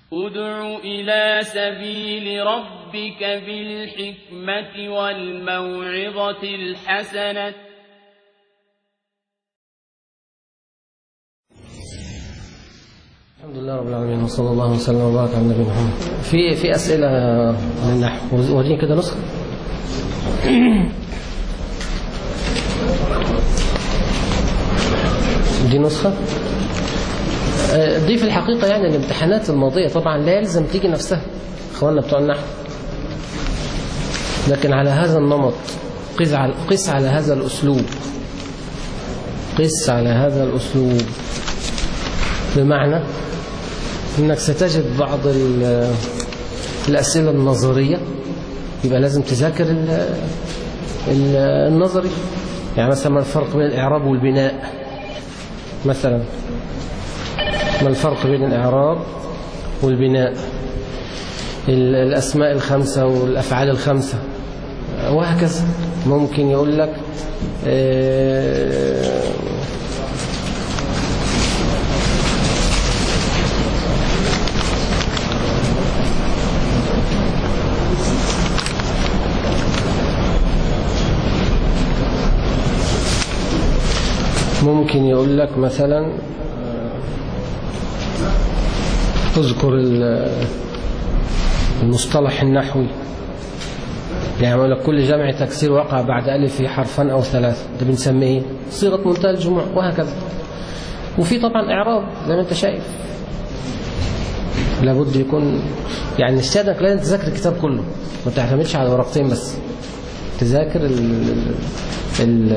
ادع إلى سبيل ربك بالحكمة والموعظة الحسنة الحمد لله رب العالمين وصلى الله وسلم وبارك على النبي محمد في في اسئله من النحو وريني كده نسخه دي نسخه آه، دي في الحقيقه يعني الامتحانات الماضيه طبعا لا يلزم تيجي نفسها اخواننا بتوع النحو لكن على هذا النمط قس على قس على هذا الاسلوب قس على هذا الاسلوب بمعنى انك ستجد بعض ال- الاسئله النظريه يبقى لازم تذاكر ال- ال- النظري يعني مثلا ما الفرق بين الاعراب والبناء مثلا ما الفرق بين الاعراب والبناء ال- الاسماء الخمسه والافعال الخمسه وهكذا ممكن يقول لك آه، ممكن يقول لك مثلا آه، اذكر ال- المصطلح النحوي يعني يقول لك كل جمع تكسير وقع بعد ألف حرفا أو ثلاثة ده بنسميه إيه؟ صيغة منتهى الجموع وهكذا وفي طبعا إعراب زي ما أنت شايف لابد يكون يعني استاذنك لازم تذاكر الكتاب كله ما تعتمدش على ورقتين بس تذاكر ال ال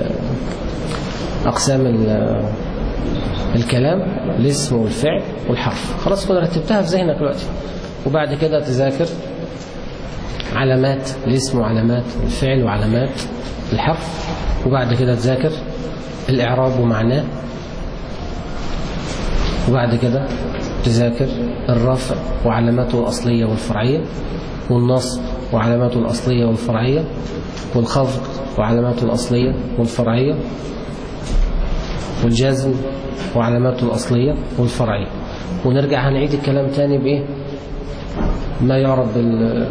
أقسام ال- الكلام الاسم والفعل والحرف خلاص كده رتبتها في ذهنك دلوقتي وبعد كده تذاكر علامات الاسم وعلامات الفعل وعلامات الحرف وبعد كده تذاكر الإعراب ومعناه وبعد كده تذاكر الرفع وعلاماته الأصلية والفرعية والنصب وعلاماته الأصلية والفرعية والخفض وعلاماته الأصلية والفرعية والجزم وعلاماته الأصلية والفرعية ونرجع هنعيد الكلام تاني بإيه ما يعرف بال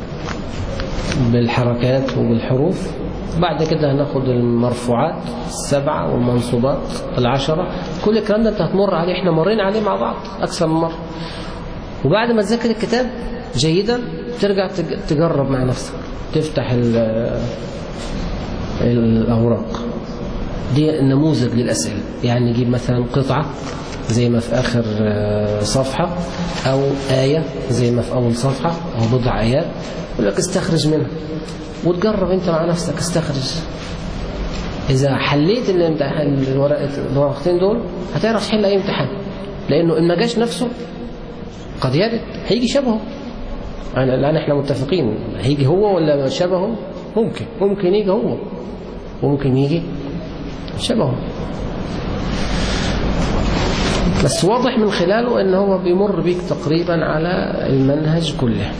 بالحركات وبالحروف بعد كده هناخد المرفوعات السبعة والمنصوبات العشرة كل الكلام ده انت هتمر عليه احنا مرينا عليه مع بعض أكثر من مرة وبعد ما تذاكر الكتاب جيدا ترجع تج- تجرب مع نفسك تفتح ال- الأوراق دي نموذج للأسئلة يعني نجيب مثلا قطعة زي ما في آخر آه، صفحة أو آية زي ما في أول صفحة أو بضع آيات يقول لك استخرج منها وتجرب أنت مع نفسك استخرج إذا حليت الامتحان الورقة- الورقتين دول هتعرف تحل أي امتحان لأنه إن ما جاش نفسه قد يرد هيجي شبهه يعني الآن احنا متفقين هيجي هو ولا شبهه ممكن ممكن يجي هو وممكن يجي شبهه بس واضح من خلاله ان هو بيمر بيك تقريبا على المنهج كله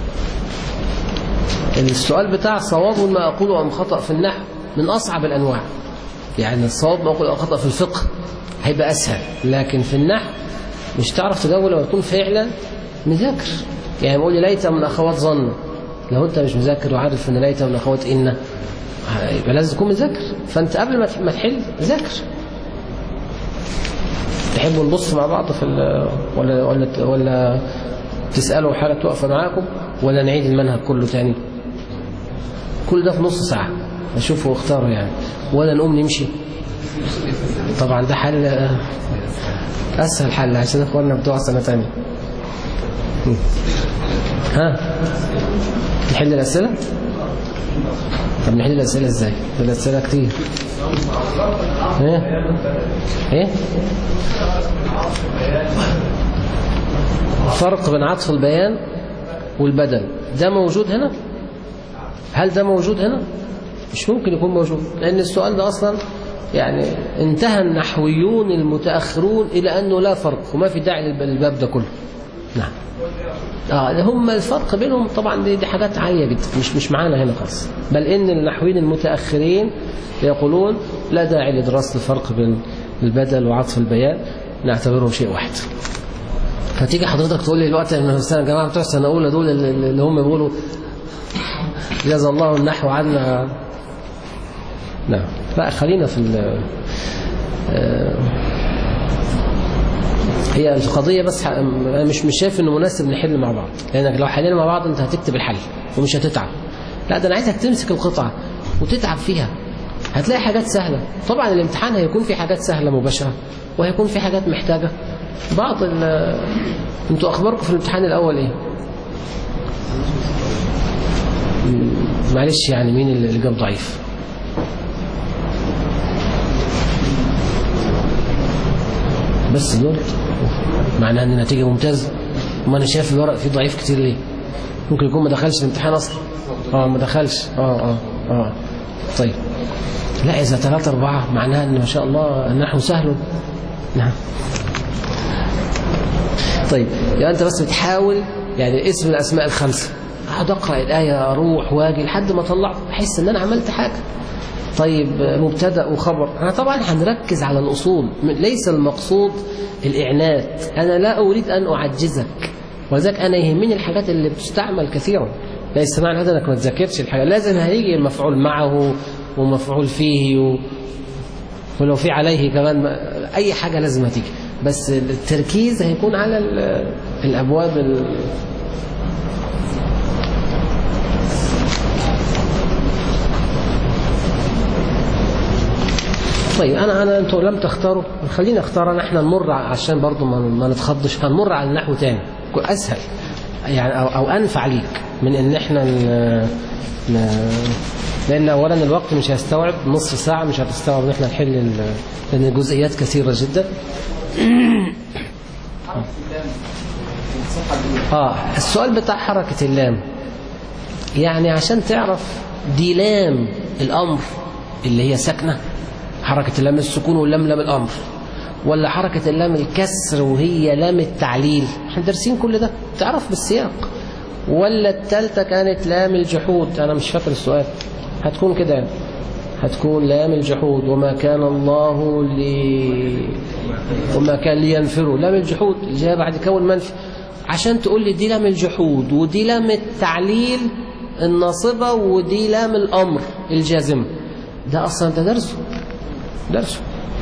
السؤال بتاع صواب ما اقوله ام خطا في النحو من اصعب الانواع يعني الصواب ما اقوله ام خطا في الفقه هيبقى اسهل لكن في النحو مش تعرف تجاوب لما تكون فعلا مذاكر يعني بقول لي ليت من اخوات ظن لو انت مش مذاكر وعارف ان ليت من اخوات ان يبقى لازم تكون مذاكر فانت قبل ما ما تحل ذاكر تحبوا نبص مع بعض في ال- ولا ولا ولا تسالوا حاجه توقف معاكم ولا نعيد المنهج كله تاني كل ده في نص ساعه اشوفوا واختاروا يعني ولا نقوم نمشي طبعا ده حل اسهل حل عشان اخواننا بتوع سنه تانية ها نحل الاسئله طب نحل الأسئلة ازاي؟ الأسئلة كتير ايه؟ ايه؟ الفرق بين عطف البيان والبدل ده موجود هنا؟ هل ده موجود هنا؟ مش ممكن يكون موجود لأن السؤال ده أصلا يعني انتهى النحويون المتأخرون إلى أنه لا فرق وما في داعي للباب ده كله نعم اه هم الفرق بينهم طبعا دي, دي حاجات عاليه جدا مش مش معانا هنا خالص بل ان النحويين المتاخرين يقولون لا داعي لدراسه الفرق بين البدل وعطف البيان نعتبرهم شيء واحد فتيجي حضرتك تقول لي الوقت ان السنه الجماعه بتوع السنه الاولى دول اللي هم بيقولوا جزا الله النحو عنا نعم لا خلينا في ال هي القضيه بس انا مش مش شايف انه مناسب نحل مع بعض لانك لو حلينا مع بعض انت هتكتب الحل ومش هتتعب لا ده انا عايزك تمسك القطعه وتتعب فيها هتلاقي حاجات سهله طبعا الامتحان هيكون في حاجات سهله مباشره وهيكون في حاجات محتاجه بعض ال انتوا اخباركم في الامتحان الاول ايه معلش يعني مين اللي جاب ضعيف بس دول معناها ان النتيجه ممتازه ما انا شايف الورق فيه ضعيف كتير ليه ممكن يكون ما دخلش الامتحان اصلا اه ما دخلش اه اه اه طيب لا اذا ثلاثة أربعة معناها ان ما شاء الله النحو سهل نعم طيب يعني انت بس بتحاول يعني اسم الاسماء الخمسه اقعد اقرا الايه اروح واجي لحد ما اطلع احس ان انا عملت حاجه طيب مبتدا وخبر انا طبعا هنركز على الاصول ليس المقصود الاعنات انا لا اريد ان اعجزك ولذلك انا يهمني الحاجات اللي بتستعمل كثيرا ليس معنى هذا انك ما تذاكرش الحاجه لازم هيجي المفعول معه ومفعول فيه و... ولو في عليه كمان اي حاجه لازم هتيجي بس التركيز هيكون على الابواب ال... طيب انا انا انتوا لم تختاروا خلينا اختار انا احنا نمر عشان برضو ما, ما نتخضش هنمر على النحو تاني اسهل يعني او, أو انفع ليك من ان احنا ن... ن... لان اولا الوقت مش هيستوعب نصف ساعه مش هتستوعب ان احنا نحل ال... لان الجزئيات كثيره جدا اه السؤال بتاع حركه اللام يعني عشان تعرف دي لام الامر اللي هي ساكنه حركة اللام السكون واللام لام الأمر ولا حركة اللام الكسر وهي لام التعليل احنا دارسين كل ده تعرف بالسياق ولا التالتة كانت لام الجحود أنا مش فاكر السؤال هتكون كده يعني هتكون لام الجحود وما كان الله لي وما كان لينفروا لام الجحود اللي جايه بعد كون منفي عشان تقول لي دي لام الجحود ودي لام التعليل الناصبة ودي لام الأمر الجازمة ده أصلا ده درسه درسه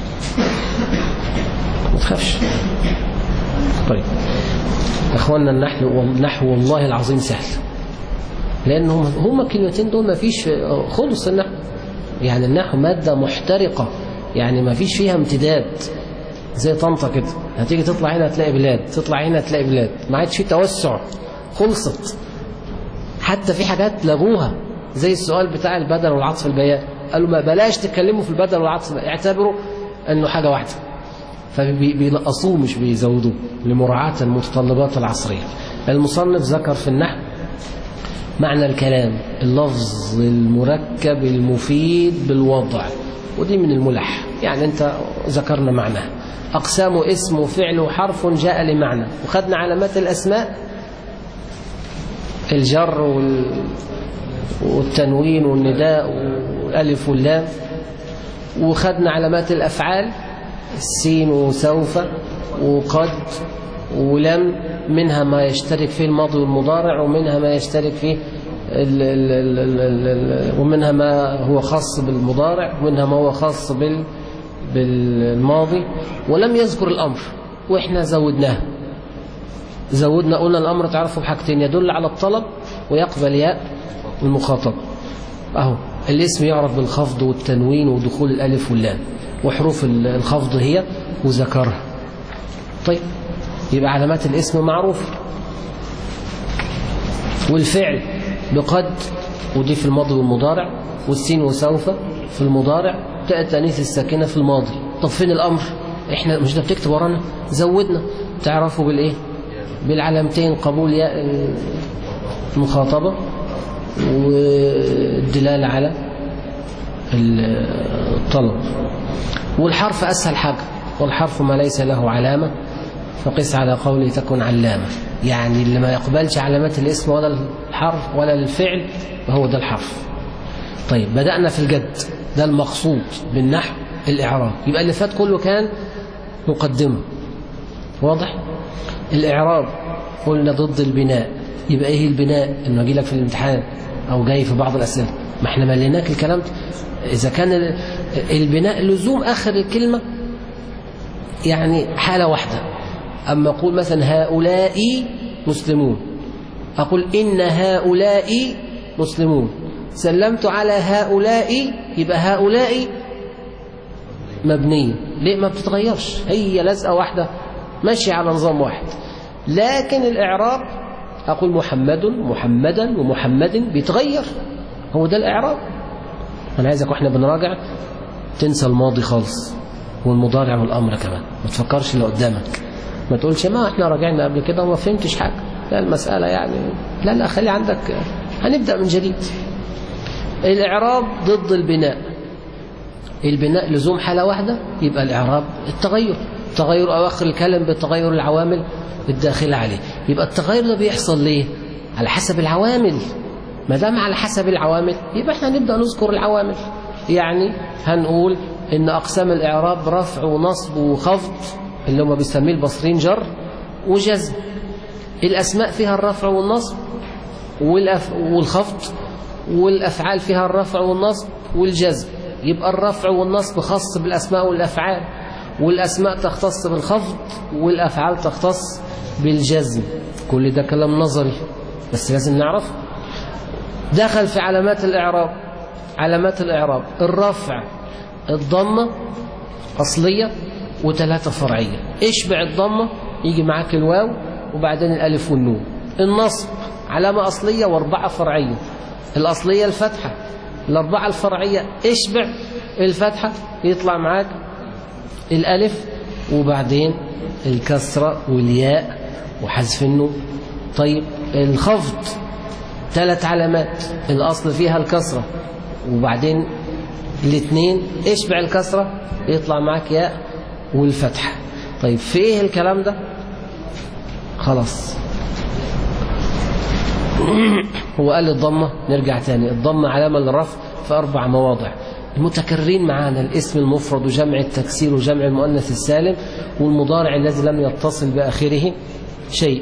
ما تخافش طيب اخواننا النحو والنحو والله العظيم سهل لان هم هم الكلمتين دول ما فيش خلص النحو يعني النحو ماده محترقه يعني ما فيش فيها امتداد زي طنطا كده هتيجي تطلع هنا تلاقي بلاد تطلع هنا تلاقي بلاد ما عادش في توسع خلصت حتى في حاجات لغوها زي السؤال بتاع البدل والعطف البيان قالوا ما بلاش تتكلموا في البدل والعطف اعتبروا انه حاجه واحده فبينقصوه مش بيزودوه لمراعاه المتطلبات العصريه المصنف ذكر في النحو معنى الكلام اللفظ المركب المفيد بالوضع ودي من الملح يعني انت ذكرنا معناه اقسام اسم وفعل وحرف جاء لمعنى وخدنا علامات الاسماء الجر وال والتنوين والنداء والالف واللام وخدنا علامات الافعال السين وسوف وقد ولم منها ما يشترك فيه الماضي والمضارع ومنها ما يشترك فيه ال ال ال ال ال ال ومنها ما هو خاص بالمضارع ومنها ما هو خاص بال بالماضي ولم يذكر الأمر وإحنا زودناه زودنا قلنا الأمر تعرفوا بحاجتين يدل على الطلب ويقبل ياء المخاطب أهو الاسم يعرف بالخفض والتنوين ودخول الألف واللام وحروف الخفض هي وذكرها طيب يبقى علامات الاسم معروفة والفعل بقد ودي في الماضي والمضارع والسين وسوف في المضارع تاء التانيث الساكنة في الماضي طب فين الأمر احنا مش ده بتكتب ورانا زودنا تعرفوا بالايه بالعلامتين قبول ياء المخاطبة والدلالة على الطلب والحرف أسهل حاجة والحرف ما ليس له علامة فقس على قولي تكن علامة يعني اللي ما يقبلش علامات الاسم ولا الحرف ولا الفعل فهو ده الحرف طيب بدأنا في الجد ده المقصود بالنحو الإعراب يبقى اللي فات كله كان مقدمة واضح الإعراب قلنا ضد البناء يبقى إيه البناء إنه أجي لك في الامتحان أو جاي في بعض الأسئلة ما احنا مليناك الكلام ده إذا كان البناء لزوم آخر الكلمة يعني حالة واحدة أما أقول مثلا هؤلاء مسلمون أقول إن هؤلاء مسلمون سلمت على هؤلاء يبقى هؤلاء مبنية ليه ما بتتغيرش هي لزقة واحدة ماشية على نظام واحد لكن الإعراب أقول محمد محمدا ومحمد بيتغير هو ده الإعراب أنا عايزك وإحنا بنراجع تنسى الماضي خالص والمضارع والأمر كمان ما تفكرش اللي قدامك ما تقولش ما احنا راجعنا قبل كده وما فهمتش حاجة لا المسألة يعني لا لا خلي عندك هنبدأ من جديد الإعراب ضد البناء البناء لزوم حالة واحدة يبقى الإعراب التغير تغير أواخر الكلم بتغير العوامل الداخلة عليه يبقى التغير ده بيحصل ليه على حسب العوامل ما دام على حسب العوامل يبقى احنا نبدأ نذكر العوامل يعني هنقول ان أقسام الإعراب رفع ونصب وخفض اللي هم بيسميه البصرين جر وجزم الأسماء فيها الرفع والنصب والأف... والخفض والأفعال فيها الرفع والنصب والجزم يبقى الرفع والنصب خاص بالأسماء والأفعال والأسماء تختص بالخفض والأفعال تختص بالجزم كل ده كلام نظري بس لازم نعرف دخل في علامات الإعراب علامات الإعراب الرفع الضمة أصلية وثلاثة فرعية اشبع الضمة يجي معاك الواو وبعدين الألف والنون النصب علامة أصلية واربعة فرعية الأصلية الفتحة الأربعة الفرعية اشبع الفتحة يطلع معاك الألف وبعدين الكسرة والياء وحذف النون طيب الخفض ثلاث علامات الأصل فيها الكسرة وبعدين الاثنين اشبع الكسرة يطلع معاك ياء والفتحة طيب في ايه الكلام ده خلاص هو قال الضمة نرجع تاني الضمة علامة للرفع في أربع مواضع المتكررين معانا الاسم المفرد وجمع التكسير وجمع المؤنث السالم والمضارع الذي لم يتصل بآخره شيء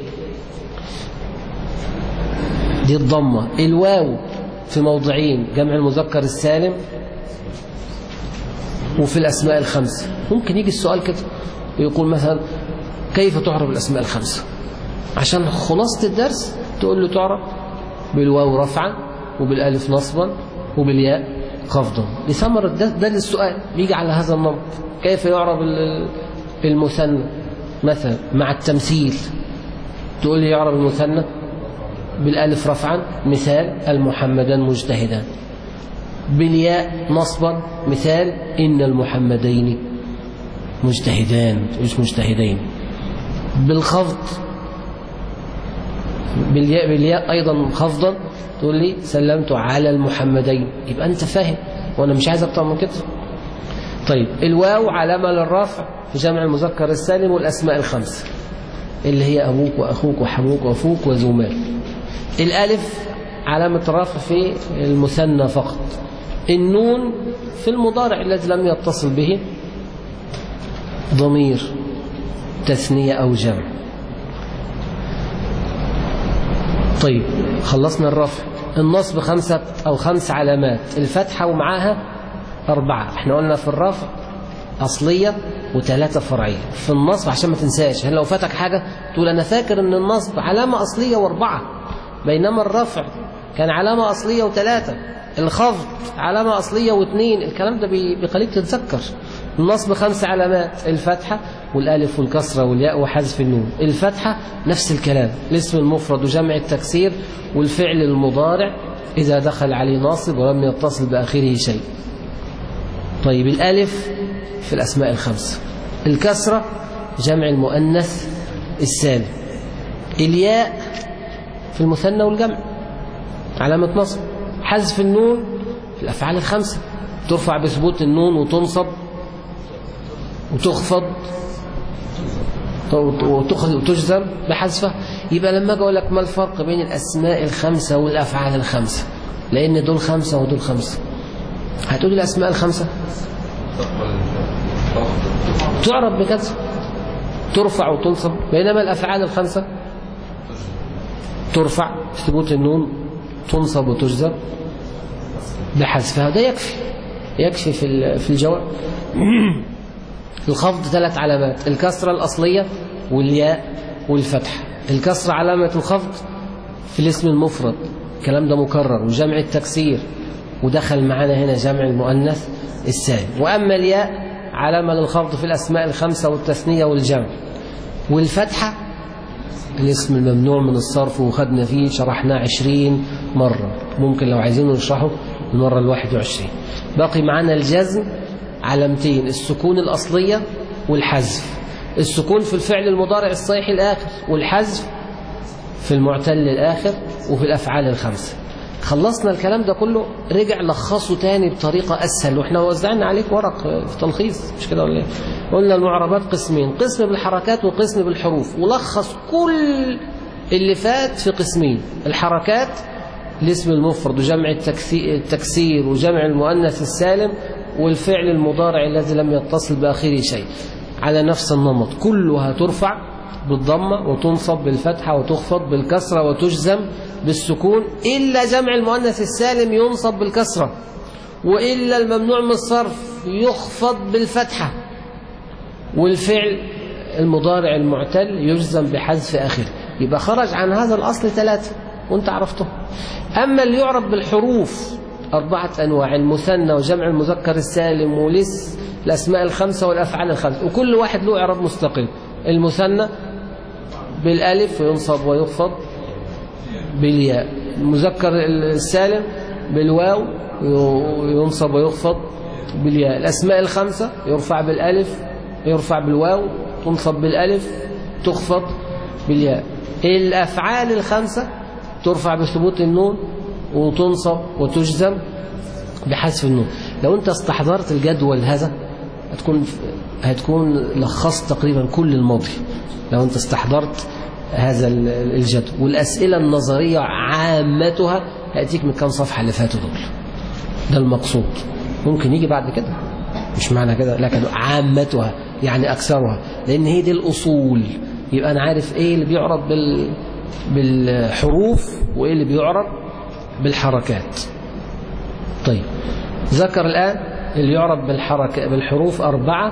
دي الضمة الواو في موضعين جمع المذكر السالم وفي الأسماء الخمسة ممكن يجي السؤال كده ويقول مثلا كيف تعرف الأسماء الخمسة عشان خلاصة الدرس تقول له تعرف بالواو رفعا وبالالف نصبا وبالياء خفضا لثمرة ده, ده السؤال بيجي على هذا النمط كيف يعرف المثنى مثلا مع التمثيل تقول لي يعرف المثنى بالالف رفعا مثال المحمدان مجتهدان بالياء نصبا مثال إن المحمدين مجتهدان مش مجتهدين بالخفض بالياء, بالياء أيضا خفضا تقول لي سلمت على المحمدين يبقى أنت فاهم وأنا مش عايز أكتر من كده طيب الواو علامة للرفع في جمع المذكر السالم والأسماء الخمسة اللي هي أبوك وأخوك وحموك وأفوك وذو مال الألف علامة الرفع في المثنى فقط النون في المضارع الذي لم يتصل به ضمير تثنية أو جمع طيب خلصنا الرفع النصب خمسة أو خمس علامات الفتحة ومعاها أربعة احنا قلنا في الرفع أصلية وثلاثة فرعية في النصب عشان ما تنساش هل لو فاتك حاجة تقول أنا فاكر أن النصب علامة أصلية وأربعة بينما الرفع كان علامة أصلية وثلاثة الخفض علامة أصلية واثنين الكلام ده بيخليك تتذكر النصب خمس علامات الفتحة والالف والكسرة والياء وحذف النون الفتحة نفس الكلام الاسم المفرد وجمع التكسير والفعل المضارع إذا دخل عليه ناصب ولم يتصل بآخره شيء طيب الالف في الأسماء الخمسة الكسرة جمع المؤنث السالم الياء في المثنى والجمع علامة نصب حذف النون في الأفعال الخمسة ترفع بثبوت النون وتنصب وتخفض وتجزم بحذفها يبقى لما اجي اقول لك ما الفرق بين الاسماء الخمسه والافعال الخمسه لان دول خمسه ودول خمسه هتقول لي الاسماء الخمسه تعرف بكذا ترفع وتنصب بينما الأفعال الخمسة ترفع ثبوت النون تنصب وتجزم بحذفها ده يكفي يكفي في في الجواب الخفض ثلاث علامات الكسرة الأصلية والياء والفتحة الكسرة علامة الخفض في الاسم المفرد الكلام ده مكرر وجمع التكسير ودخل معنا هنا جمع المؤنث السالم وأما الياء علامة للخفض في الأسماء الخمسة والتثنية والجمع والفتحة الاسم الممنوع من الصرف وخدنا فيه شرحناه عشرين مرة ممكن لو عايزين نشرحه المرة الواحد وعشرين باقي معنا الجزم علامتين السكون الأصلية والحذف السكون في الفعل المضارع الصحيح الآخر والحذف في المعتل الآخر وفي الأفعال الخمسة خلصنا الكلام ده كله رجع لخصه تاني بطريقة أسهل وإحنا وزعنا عليك ورق في تلخيص مش كده ولا ايه قلنا المعربات قسمين قسم بالحركات وقسم بالحروف ولخص كل اللي فات في قسمين الحركات الاسم المفرد وجمع التكسير وجمع المؤنث السالم والفعل المضارع الذي لم يتصل بآخره شيء على نفس النمط كلها ترفع بالضمة وتنصب بالفتحة وتخفض بالكسرة وتجزم بالسكون إلا جمع المؤنث السالم ينصب بالكسرة وإلا الممنوع من الصرف يخفض بالفتحة والفعل المضارع المعتل يجزم بحذف آخره يبقى خرج عن هذا الأصل ثلاثة وانت عرفته أما اللي يعرف بالحروف أربعة أنواع المثنى وجمع المذكر السالم ولس الأسماء الخمسة والأفعال الخمسة وكل واحد له إعراب مستقل المثنى بالألف ينصب ويخفض بالياء المذكر السالم بالواو ينصب ويخفض بالياء الأسماء الخمسة يرفع بالألف يرفع بالواو تنصب بالألف تخفض بالياء الأفعال الخمسة ترفع بثبوت النون وتنصب وتجزم بحذف النون لو انت استحضرت الجدول هذا هتكون هتكون لخصت تقريبا كل الماضي لو انت استحضرت هذا الجدول والأسئلة النظرية عامتها هأتيك من كام صفحة اللي فاتوا دول ده المقصود ممكن يجي بعد كده مش معنى كده لكن عامتها يعني أكثرها لأن هي دي الأصول يبقى أنا عارف إيه اللي بيعرض بال بالحروف وإيه اللي بيعرض بالحركات طيب ذكر الآن اللي يعرض بالحركة بالحروف أربعة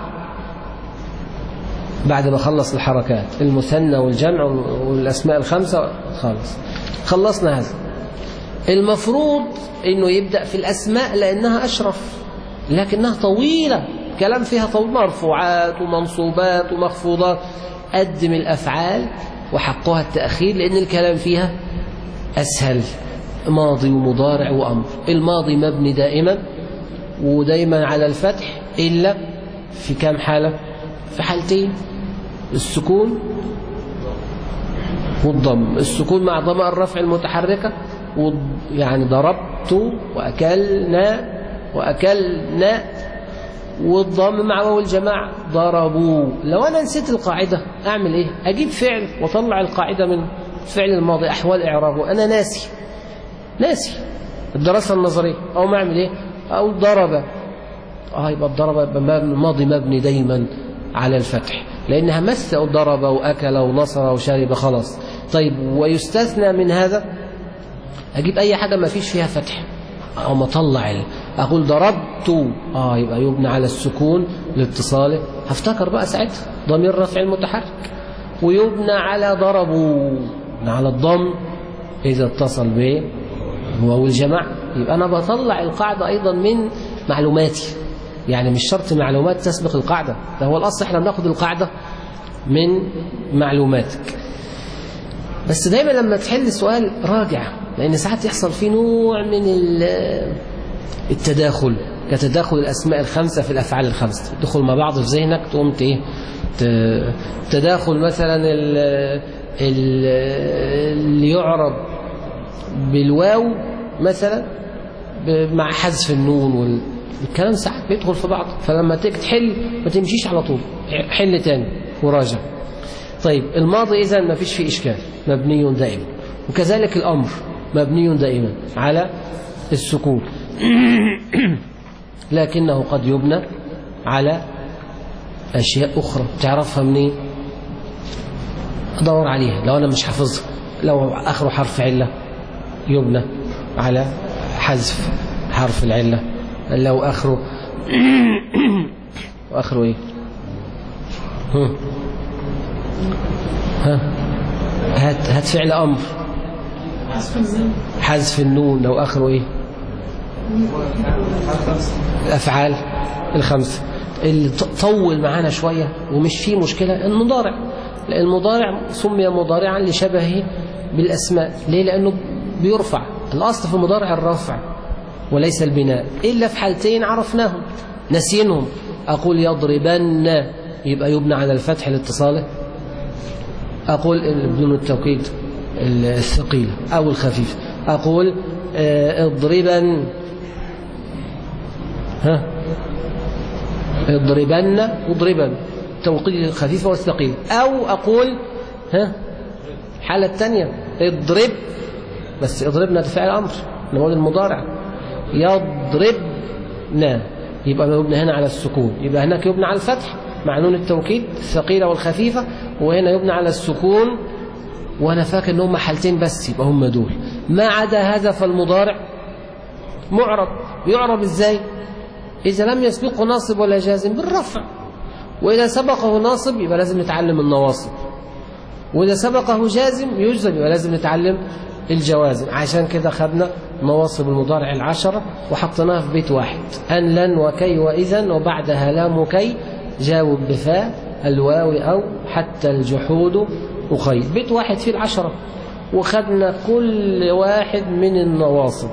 بعد ما خلص الحركات المثنى والجمع والأسماء الخمسة خالص خلصنا هذا المفروض انه يبدأ في الأسماء لأنها أشرف لكنها طويلة كلام فيها طويل مرفوعات ومنصوبات ومخفوضات قدم الأفعال وحقها التأخير لأن الكلام فيها أسهل ماضي ومضارع وأمر الماضي مبني دائما ودايما على الفتح إلا في كام حالة في حالتين السكون والضم السكون مع ضماء الرفع المتحركة يعني ضربت وأكلنا وأكلنا والضم مع واو الجماعة ضربوا لو أنا نسيت القاعدة أعمل إيه أجيب فعل وطلع القاعدة من فعل الماضي أحوال إعرابه أنا ناسي ناسي الدراسة النظرية أو ما أعمل إيه أو ضرب آه يبقى الضرب الماضي مبني دايما على الفتح لأنها مس أو ضرب وأكل ونصر وشرب خلاص طيب ويستثنى من هذا أجيب أي حاجة ما فيش فيها فتح أو مطلع أقول ضربت آه يبقى يبنى على السكون لاتصاله هفتكر بقى ساعتها ضمير رفع المتحرك ويبنى على ضربوا على الضم إذا اتصل به هو والجماعة يبقى أنا بطلع القاعدة أيضا من معلوماتي يعني مش شرط معلومات تسبق القاعدة ده هو الأصل احنا بناخد القاعدة من معلوماتك بس دايما لما تحل السؤال راجع لأن ساعات يحصل فيه نوع من التداخل كتداخل الأسماء الخمسة في الأفعال الخمسة تدخل مع بعض في ذهنك تقوم ايه تداخل مثلا اللي يعرض بالواو مثلا مع حذف النون وال الكلام ساعات بيدخل في بعض فلما تيجي تحل ما تمشيش على طول حل تاني وراجع طيب الماضي إذا ما فيش فيه إشكال مبني دائما وكذلك الأمر مبني دائما على السكون لكنه قد يبنى على أشياء أخرى تعرفها منين ادور عليها لو انا مش حافظها لو اخره حرف عله يبنى على حذف حرف العله لو اخره واخره ايه ها ها هات هات فعل امر حذف النون لو اخره ايه الافعال الخمسه اللي طول معانا شويه ومش فيه مشكله المضارع المضارع سمي مضارعا لشبهه بالاسماء ليه لانه بيرفع الاصل في المضارع الرفع وليس البناء الا في حالتين عرفناهم نسينهم اقول يضربن يبقى يبنى على الفتح لاتصاله اقول بدون التوكيد الثقيله او الخفيفه اقول اضربا ها اضربن اضربا توقيد الخفيفه والثقيله او اقول ها الحاله الثانيه اضرب بس اضربنا ده فعل امر نقول المضارع يضربنا يبقى يبنى هنا على السكون يبقى هناك يبنى على الفتح مع نون التوكيد الثقيله والخفيفه وهنا يبنى على السكون وانا فاكر ان هم حالتين بس يبقى هم دول ما عدا هذا فالمضارع معرب يعرب ازاي اذا لم يسبقه ناصب ولا جازم بالرفع واذا سبقه ناصب يبقى لازم نتعلم النواصب واذا سبقه جازم يجزم يبقى لازم نتعلم الجوازم عشان كده خدنا نواصب المضارع العشرة وحطيناها في بيت واحد أن لن وكي وإذا وبعدها لام وكي جاوب بفاء الواو أو حتى الجحود أخي بيت واحد فيه العشرة وخدنا كل واحد من النواصب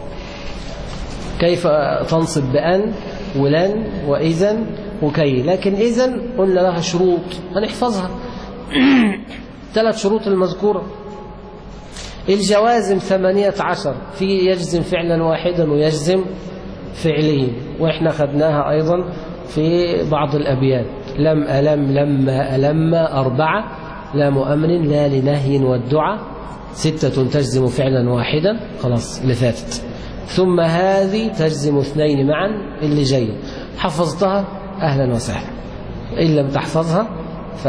كيف تنصب بأن ولن وإذا وكي لكن إذا قلنا لها شروط هنحفظها ثلاث شروط المذكورة الجوازم ثمانية عشر في يجزم فعلا واحدا ويجزم فعلين وإحنا خدناها أيضا في بعض الأبيات لم ألم لما ألم أربعة لام أمر لا لنهي والدعاء ستة تجزم فعلا واحدا خلاص اللي فاتت ثم هذه تجزم اثنين معا اللي جاي حفظتها أهلا وسهلا إن لم تحفظها ف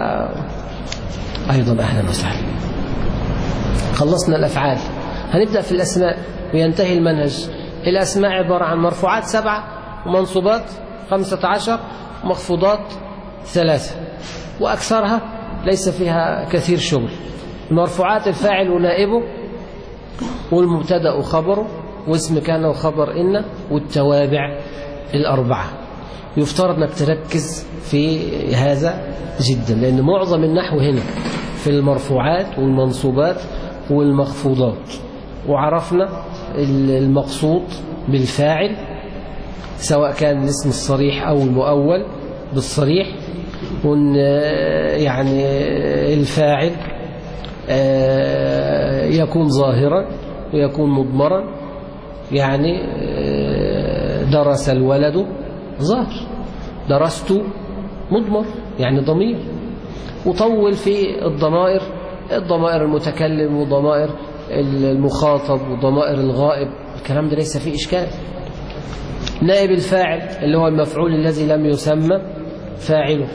أيضا أهلا وسهلا خلصنا الأفعال هنبدأ في الأسماء وينتهي المنهج الأسماء عبارة عن مرفوعات سبعة ومنصوبات خمسة عشر مخفوضات ثلاثة وأكثرها ليس فيها كثير شغل المرفوعات الفاعل ونائبه والمبتدا وخبره واسم كان وخبر إن والتوابع الأربعة يفترض أنك تركز في هذا جدا لأن معظم النحو هنا في المرفوعات والمنصوبات والمخفوضات وعرفنا المقصود بالفاعل سواء كان الاسم الصريح أو المؤول بالصريح وان يعني الفاعل يكون ظاهرا ويكون مضمرا يعني درس الولد ظاهر درست مضمر يعني ضمير وطول في الضمائر الضمائر المتكلم وضمائر المخاطب وضمائر الغائب الكلام ده ليس فيه إشكال نائب الفاعل اللي هو المفعول الذي لم يسمى فاعله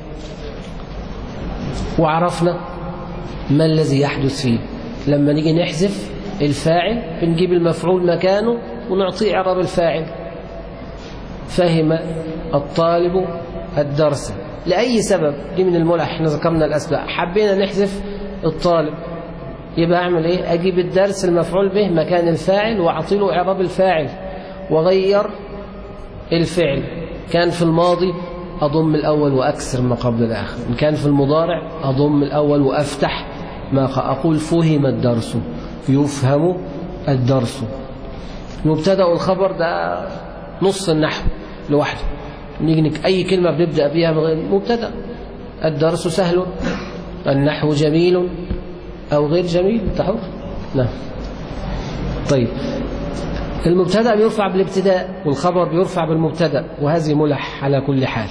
وعرفنا ما الذي يحدث فيه لما نيجي نحذف الفاعل بنجيب المفعول مكانه ونعطيه إعراب الفاعل فهم الطالب الدرس لأي سبب دي من الملح احنا ذكرنا الأسباب حبينا نحذف الطالب يبقى أعمل إيه أجيب الدرس المفعول به مكان الفاعل وأعطي إعراب الفاعل وغير الفعل كان في الماضي أضم الأول وأكسر ما قبل الآخر إن كان في المضارع أضم الأول وأفتح ما أقول فهم الدرس يفهم الدرس المبتدا والخبر ده نص النحو لوحده نيجي أي كلمة بنبدأ بها مبتدا الدرس سهل النحو جميل أو غير جميل تحر نعم طيب المبتدا بيرفع بالابتداء والخبر بيرفع بالمبتدا وهذه ملح على كل حال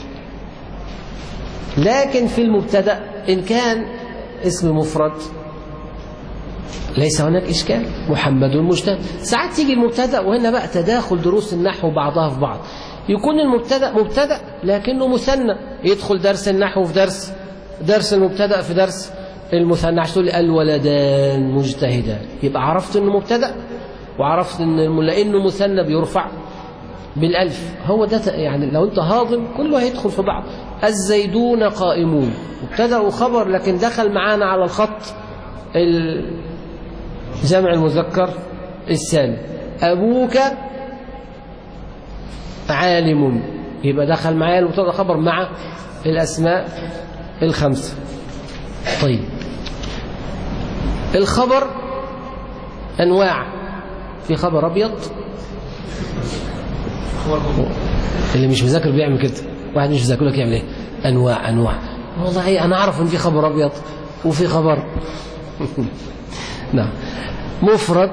لكن في المبتدا إن كان اسم مفرد ليس هناك إشكال محمد مجتهد ساعات تيجي المبتدا وهنا بقى تداخل دروس النحو بعضها في بعض يكون المبتدا مبتدا لكنه مثنى يدخل درس النحو في درس درس المبتدا في درس المثنى عشان تقول الولدان مجتهدان يبقى عرفت انه مبتدا وعرفت ان لانه مثنى بيرفع بالالف هو ده يعني لو انت هاضم كله هيدخل في بعض الزيدون قائمون مبتدا وخبر لكن دخل معانا على الخط جمع المذكر السالم ابوك عالم يبقى دخل معايا المبتدا خبر مع الاسماء الخمسه طيب الخبر انواع في خبر ابيض اللي مش مذاكر بيعمل كده واحد مش مذاكر لك يعمل ايه انواع انواع والله انا اعرف ان في خبر ابيض وفي خبر نعم مفرد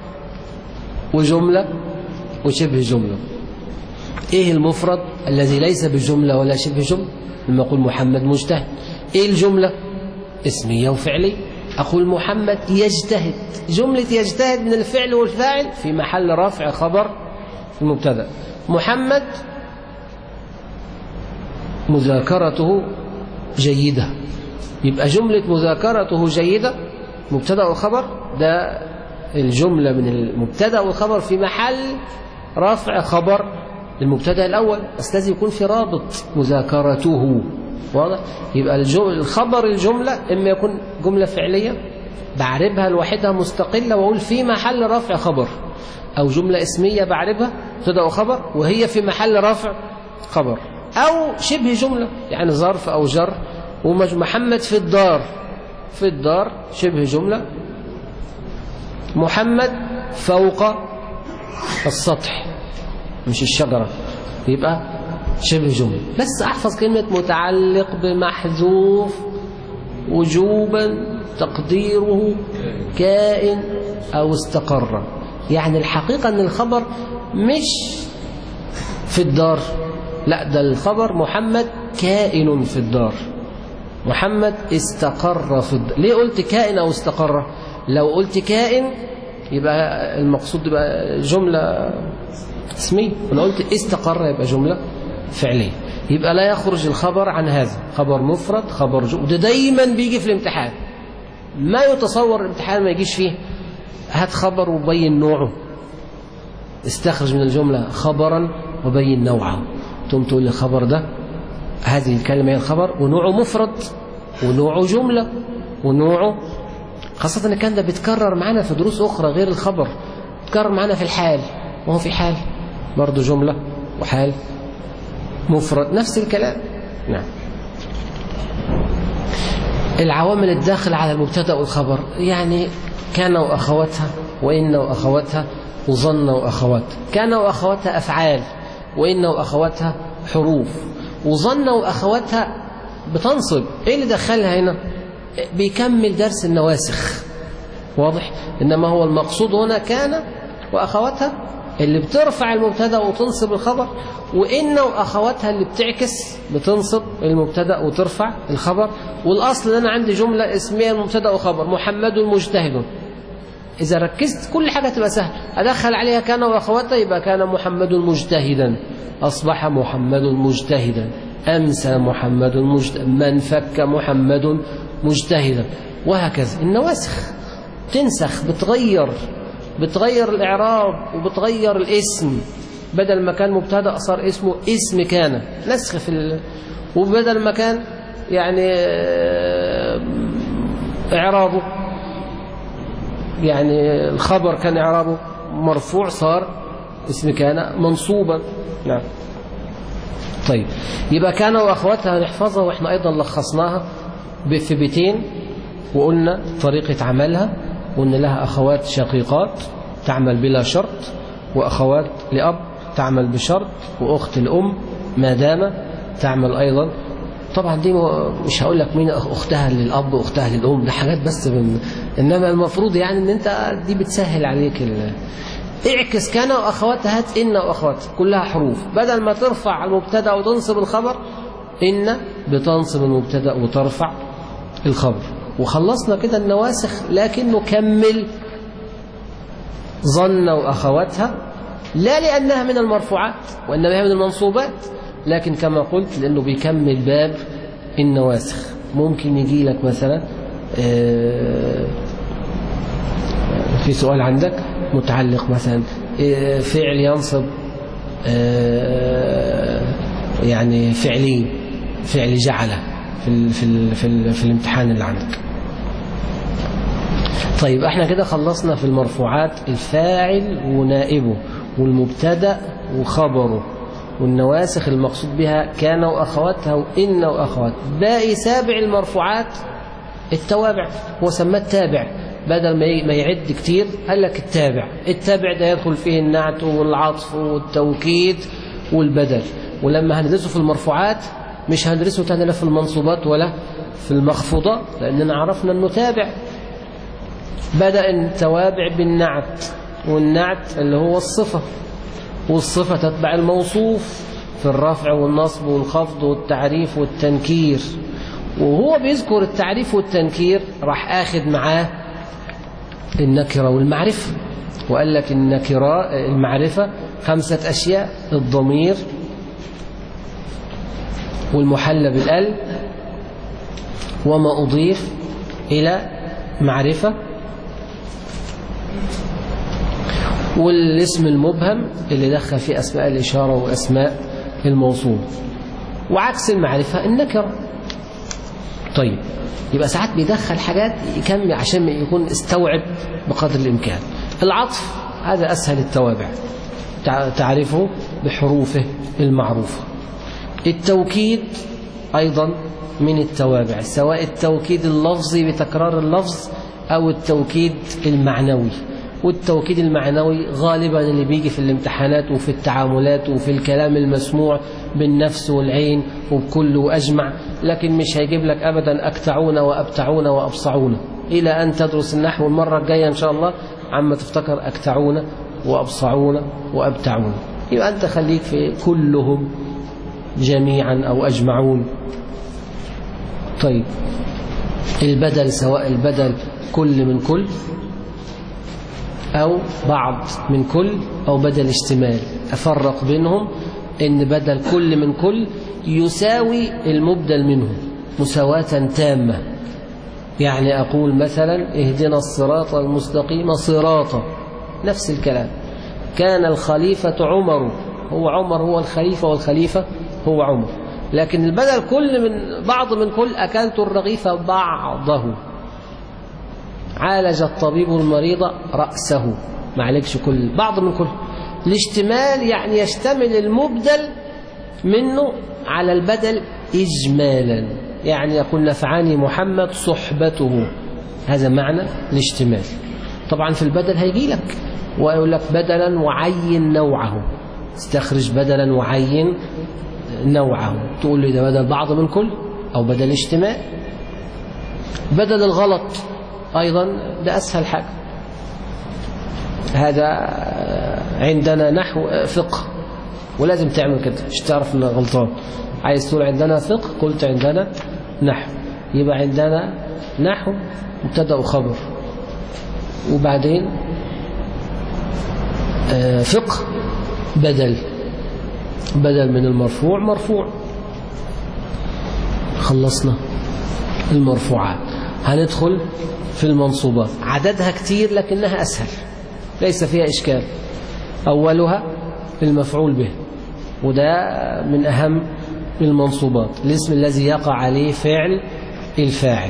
وجمله وشبه جمله ايه المفرد الذي ليس بجمله ولا شبه جمله لما اقول محمد مجتهد ايه الجمله اسميه وفعليه اقول محمد يجتهد جمله يجتهد من الفعل والفاعل في محل رفع خبر في المبتدا محمد مذاكرته جيدة يبقى جملة مذاكرته جيدة مبتدا وخبر ده الجملة من المبتدا والخبر في محل رفع خبر المبتدا الأول بس لازم يكون في رابط مذاكرته واضح يبقى الخبر الجملة إما يكون جملة فعلية بعربها لوحدها مستقلة وأقول في محل رفع خبر أو جملة اسمية بعربها مبتدا وخبر وهي في محل رفع خبر أو شبه جملة يعني ظرف أو جر ومحمد في الدار في الدار شبه جملة محمد فوق السطح مش الشجرة يبقى شبه جملة بس أحفظ كلمة متعلق بمحذوف وجوبا تقديره كائن أو استقر يعني الحقيقة أن الخبر مش في الدار لا ده الخبر محمد كائن في الدار محمد استقر في الدار ليه قلت كائن أو استقر لو قلت كائن يبقى المقصود يبقى جملة اسمية ولو قلت استقر يبقى جملة فعلية يبقى لا يخرج الخبر عن هذا خبر مفرد خبر جملة وده دايما بيجي في الامتحان ما يتصور الامتحان ما يجيش فيه هات خبر وبين نوعه استخرج من الجملة خبرا وبين نوعه ثم تقول لي الخبر ده هذه الكلمة هي الخبر ونوعه مفرد ونوعه جملة ونوعه خاصة ان كان ده بيتكرر معانا في دروس أخرى غير الخبر بيتكرر معانا في الحال وهو في حال برضه جملة وحال مفرد نفس الكلام نعم العوامل الداخل على المبتدا والخبر يعني كان وأخواتها وإن وأخواتها وظن وأخواتها كان وأخواتها أفعال وإن وأخواتها حروف وظن وأخواتها بتنصب إيه اللي دخلها هنا بيكمل درس النواسخ واضح إنما هو المقصود هنا كان وأخواتها اللي بترفع المبتدا وتنصب الخبر وإن وأخواتها اللي بتعكس بتنصب المبتدا وترفع الخبر والأصل أن أنا عندي جملة اسمية المبتدا وخبر محمد مجتهد إذا ركزت كل حاجة تبقى سهل أدخل عليها كان وأخواتها يبقى كان محمد مجتهدا أصبح محمد مجتهدا أمسى محمد مجتهدا من فك محمد مجتهدا وهكذا النواسخ تنسخ بتغير بتغير الإعراب وبتغير الاسم بدل ما كان مبتدا صار اسمه اسم كان نسخ في ال... وبدل ما كان يعني إعرابه يعني الخبر كان إعرابه مرفوع صار اسم كان منصوبا نعم طيب يبقى كان وأخواتها نحفظها وإحنا أيضا لخصناها في بيتين وقلنا طريقة عملها وأن لها أخوات شقيقات تعمل بلا شرط وأخوات لأب تعمل بشرط وأخت الأم ما دام تعمل أيضا طبعا دي مش هقول لك مين أختها للأب وأختها للأم ده حاجات بس من إنما المفروض يعني أن أنت دي بتسهل عليك ال... اعكس كان وأخواتها هات إن وأخواتها كلها حروف بدل ما ترفع المبتدا وتنصب الخبر إن بتنصب المبتدا وترفع الخبر وخلصنا كده النواسخ لكن نكمل ظن وأخواتها لا لأنها من المرفوعات وإنما هي من المنصوبات لكن كما قلت لأنه بيكمل باب النواسخ ممكن يجي لك مثلا آه، في سؤال عندك متعلق مثلا آه، فعل ينصب آه، يعني فعلي فعل جعله في ال في ال في, ال في الامتحان اللي عندك طيب احنا كده خلصنا في المرفوعات الفاعل ونائبه والمبتدا وخبره والنواسخ المقصود بها كان واخواتها وان واخوات باقي سابع المرفوعات التوابع هو سماه التابع بدل ما ي- ما يعد كتير قال لك التابع التابع ده يدخل فيه النعت والعطف والتوكيد والبدل ولما هندرسه في المرفوعات مش هندرسه تاني لا في المنصوبات ولا في المخفوضات لأننا عرفنا أنه تابع بدأ التوابع بالنعت والنعت اللي هو الصفة والصفة تتبع الموصوف في الرفع والنصب والخفض والتعريف والتنكير وهو بيذكر التعريف والتنكير راح آخذ معاه النكرة والمعرفة وقال لك النكرة المعرفة خمسة أشياء الضمير والمحلى بالال وما أضيف إلى معرفة والاسم المبهم اللي دخل فيه أسماء الإشارة وأسماء الموصول وعكس المعرفة النكرة طيب يبقى ساعات بيدخل حاجات يكمل عشان يكون استوعب بقدر الإمكان العطف هذا أسهل التوابع تع- تعرفه بحروفه المعروفة التوكيد أيضا من التوابع سواء التوكيد اللفظي بتكرار اللفظ أو التوكيد المعنوي والتوكيد المعنوي غالبا اللي بيجي في الامتحانات وفي التعاملات وفي الكلام المسموع بالنفس والعين وبكل وأجمع لكن مش هيجيب لك أبدا أكتعون وأبتعون وأبصعون إلى أن تدرس النحو المرة الجاية إن شاء الله عما تفتكر أكتعون وأبصعون وأبتعون يبقى أنت خليك في كلهم جميعا أو أجمعون طيب البدل سواء البدل كل من كل أو بعض من كل أو بدل اشتمال أفرق بينهم إن بدل كل من كل يساوي المبدل منه مساواة تامة يعني أقول مثلا اهدنا الصراط المستقيم صراطا نفس الكلام كان الخليفة عمر هو عمر هو الخليفة والخليفة هو عمر لكن البدل كل من بعض من كل أكلت الرغيف بعضه عالج الطبيب المريض رأسه ما عليكش كل بعض من كل الاشتمال يعني يشتمل المبدل منه على البدل إجمالا يعني يقول نفعني محمد صحبته هذا معنى الاشتمال طبعا في البدل هيجي لك ويقول لك بدلا وعين نوعه استخرج بدلا وعين نوعه تقول لي ده بدل بعض من كل أو بدل اشتمال بدل الغلط أيضا ده أسهل حاجة هذا عندنا نحو فقه ولازم تعمل كده مش تعرف انك غلطان عايز تقول عندنا فقه قلت عندنا نحو يبقى عندنا نحو مبتدا وخبر وبعدين آه، فقه بدل بدل من المرفوع مرفوع خلصنا المرفوعات هندخل في المنصوبات عددها كتير لكنها أسهل ليس فيها إشكال أولها المفعول به وده من أهم المنصوبات الاسم الذي يقع عليه فعل الفاعل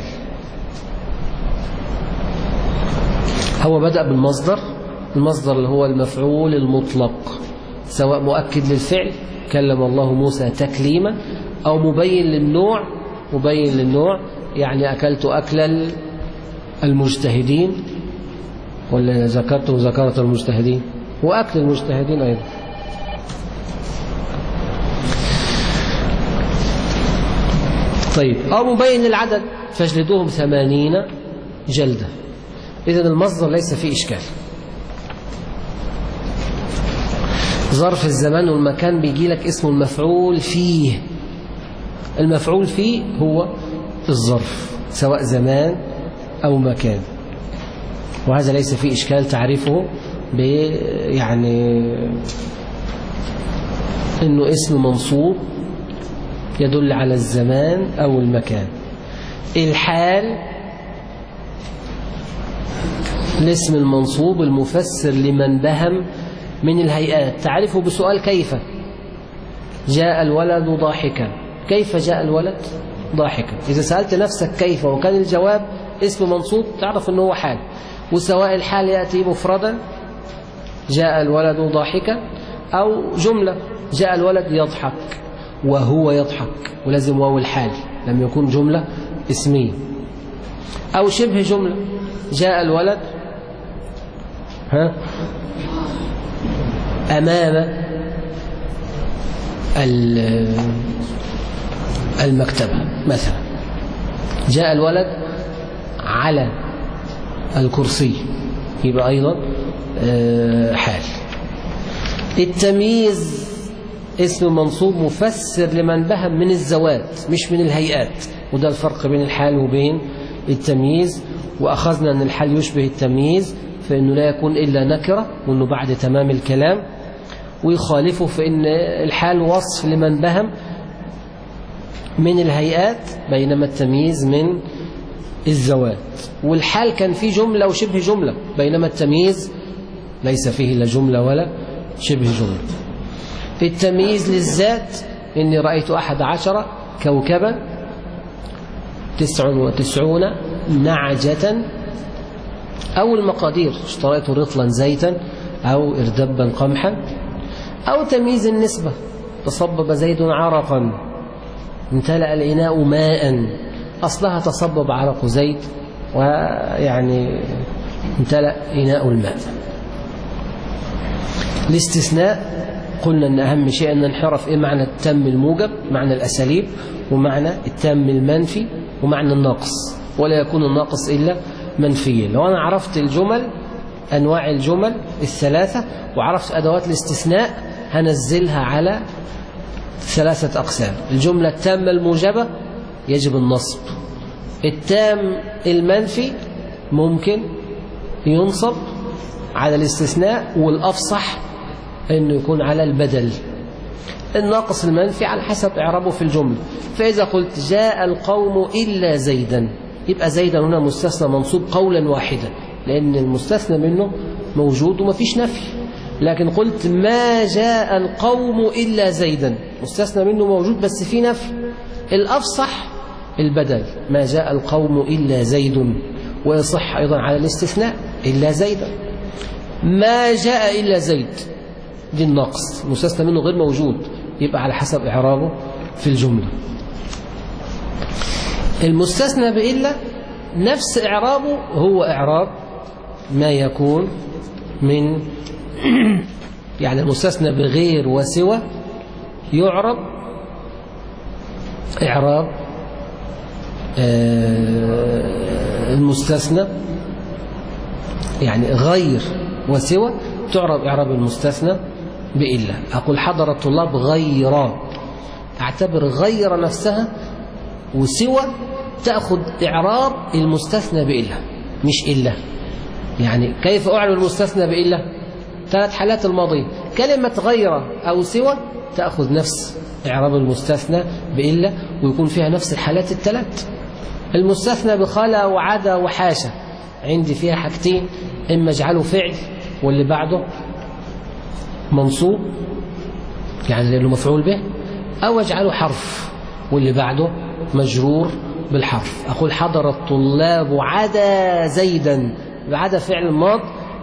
هو بدأ بالمصدر المصدر اللي هو المفعول المطلق سواء مؤكد للفعل كلم الله موسى تكليما أو مبين للنوع مبين للنوع يعني أكلت أكل المجتهدين ولا ذكرت ذكرت المجتهدين وأكل المجتهدين أيضا طيب أو مبين للعدد فاجلدوهم ثمانين جلدة إذن المصدر ليس فيه إشكال ظرف الزمان والمكان بيجي لك اسمه المفعول فيه المفعول فيه هو الظرف سواء زمان أو مكان وهذا ليس فيه إشكال تعريفه ب يعني إنه اسم منصوب يدل على الزمان أو المكان الحال الاسم المنصوب المفسر لمن بهم من الهيئات تعرفه بسؤال كيف جاء الولد ضاحكا كيف جاء الولد ضاحكا إذا سألت نفسك كيف وكان الجواب اسم منصوب تعرف أنه هو حال وسواء الحال يأتي مفردا جاء الولد ضاحكا أو جملة جاء الولد يضحك وهو يضحك ولازم واو الحال لم يكن جملة اسمية أو شبه جملة جاء الولد ها أمام المكتبة مثلا جاء الولد على الكرسي يبقى أيضا حال التمييز اسم منصوب مفسر لمن بهم من الزوات مش من الهيئات وده الفرق بين الحال وبين التمييز وأخذنا أن الحال يشبه التمييز فإنه لا يكون إلا نكرة وأنه بعد تمام الكلام ويخالفه في أن الحال وصف لمن بهم من الهيئات بينما التمييز من الزوات والحال كان فيه جملة وشبه جملة بينما التمييز ليس فيه إلا جملة ولا شبه جملة التمييز للذات إني رأيت أحد عشر كوكبا تسع وتسعون نعجة أو المقادير اشتريت رطلا زيتا أو إردبا قمحا أو تمييز النسبة تصبب زيد عرقا امتلأ الإناء ماء أصلها تصبب عرق زيد ويعني امتلأ إناء الماء الاستثناء قلنا أن أهم شيء أن نعرف إيه معنى التم الموجب معنى الأساليب ومعنى التم المنفي ومعنى الناقص ولا يكون الناقص إلا منفيا لو أنا عرفت الجمل أنواع الجمل الثلاثة وعرفت أدوات الاستثناء هنزلها على ثلاثة أقسام الجملة التامة الموجبة يجب النصب التام المنفي ممكن ينصب على الاستثناء والأفصح أنه يكون على البدل الناقص المنفي على حسب إعرابه في الجملة فإذا قلت جاء القوم إلا زيدا يبقى زيدا هنا مستثنى منصوب قولا واحدا لأن المستثنى منه موجود وما فيش نفي لكن قلت ما جاء القوم إلا زيدا مستثنى منه موجود بس في نفي الأفصح البدل ما جاء القوم إلا زيد ويصح أيضا على الاستثناء إلا زيدا ما جاء إلا زيد دي النقص المستثنى منه غير موجود يبقى على حسب إعرابه في الجملة المستثنى بإلا نفس إعرابه هو إعراب ما يكون من يعني المستثنى بغير وسوى يعرب إعراب المستثنى يعني غير وسوى تعرب إعراب المستثنى بإلا أقول حضر الطلاب غير أعتبر غير نفسها وسوى تأخذ إعراب المستثنى بإلا مش إلا يعني كيف أعرب المستثنى بإلا ثلاث حالات الماضية كلمة غير أو سوى تأخذ نفس إعراب المستثنى بإلا ويكون فيها نفس الحالات الثلاث المستثنى بخلا وعدا وحاشا عندي فيها حاجتين إما اجعله فعل واللي بعده منصوب يعني لأنه مفعول به أو اجعله حرف واللي بعده مجرور بالحرف أقول حضر الطلاب عدا زيدا عدا فعل ماض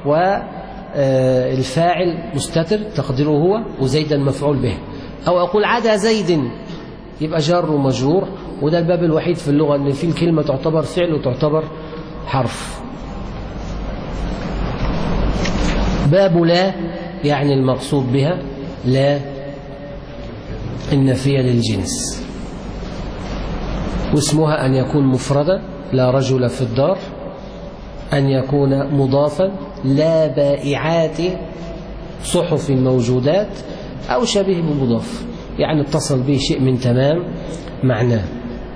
والفاعل مستتر تقديره هو وزيدا مفعول به أو أقول عدا زيد يبقى جار ومجرور وده الباب الوحيد في اللغة أن في الكلمة تعتبر فعل وتعتبر حرف باب لا يعني المقصود بها لا النفية للجنس واسمها أن يكون مفردا لا رجل في الدار أن يكون مضافا لا بائعات صحف موجودات أو شبيه بمضاف يعني اتصل به شيء من تمام معناه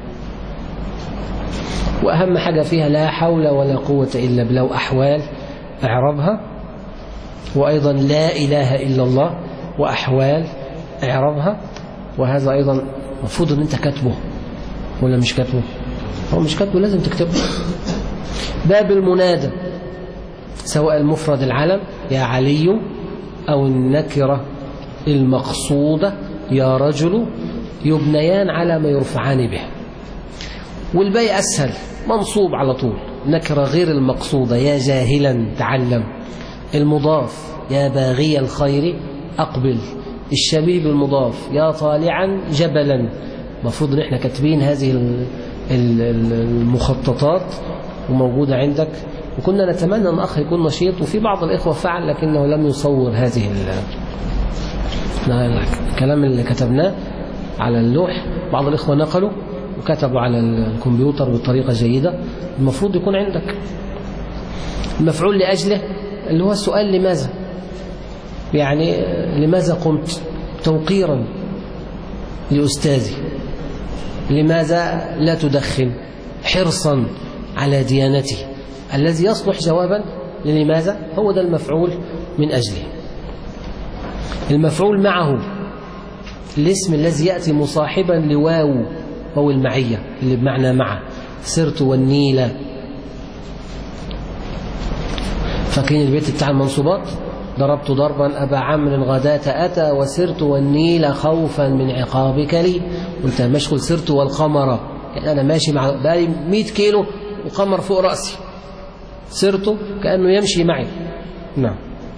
وأهم حاجة فيها لا حول ولا قوة إلا بلو أحوال اعربها وأيضا لا إله إلا الله وأحوال اعربها وهذا أيضا مفروض أن أنت كاتبه ولا مش كاتبه هو مش كاتبه لازم تكتبه باب المنادى سواء المفرد العلم يا علي أو النكرة المقصودة يا رجل يبنيان على ما يرفعان به والباقي أسهل منصوب على طول نكرة غير المقصودة يا جاهلا تعلم المضاف يا باغي الخير أقبل الشبيه بالمضاف يا طالعا جبلا المفروض ان احنا كاتبين هذه المخططات وموجودة عندك وكنا نتمنى ان اخ يكون نشيط وفي بعض الاخوة فعل لكنه لم يصور هذه الكلام اللي كتبناه على اللوح بعض الاخوة نقلوا وكتبوا على الكمبيوتر بطريقة جيدة المفروض يكون عندك المفعول لأجله اللي هو السؤال لماذا يعني لماذا قمت توقيرا لأستاذي لماذا لا تدخن حرصا على ديانته الذي يصلح جوابا لماذا هو ده المفعول من أجله المفعول معه الاسم الذي يأتي مصاحبا لواو واو المعية اللي بمعنى معه سرت والنيل فاكرين البيت بتاع المنصوبات ضربت ضربا أبا عمرو غداة أتى وسرت والنيل خوفا من عقابك لي وانت مشغول سرت والقمر يعني أنا ماشي مع بقالي 100 كيلو وقمر فوق رأسي سرت كأنه يمشي معي نعم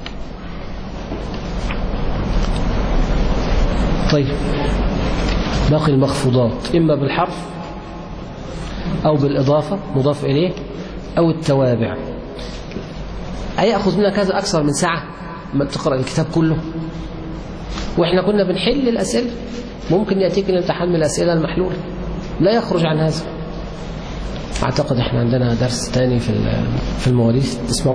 طيب باقي المخفوضات إما بالحرف أو بالإضافة مضاف إليه أو التوابع هيأخذ منك هذا أكثر من ساعة ما تقرأ الكتاب كله وإحنا كنا بنحل الأسئلة ممكن يأتيك الامتحان من الأسئلة المحلولة لا يخرج عن هذا أعتقد إحنا عندنا درس تاني في في المواريث تسمعوا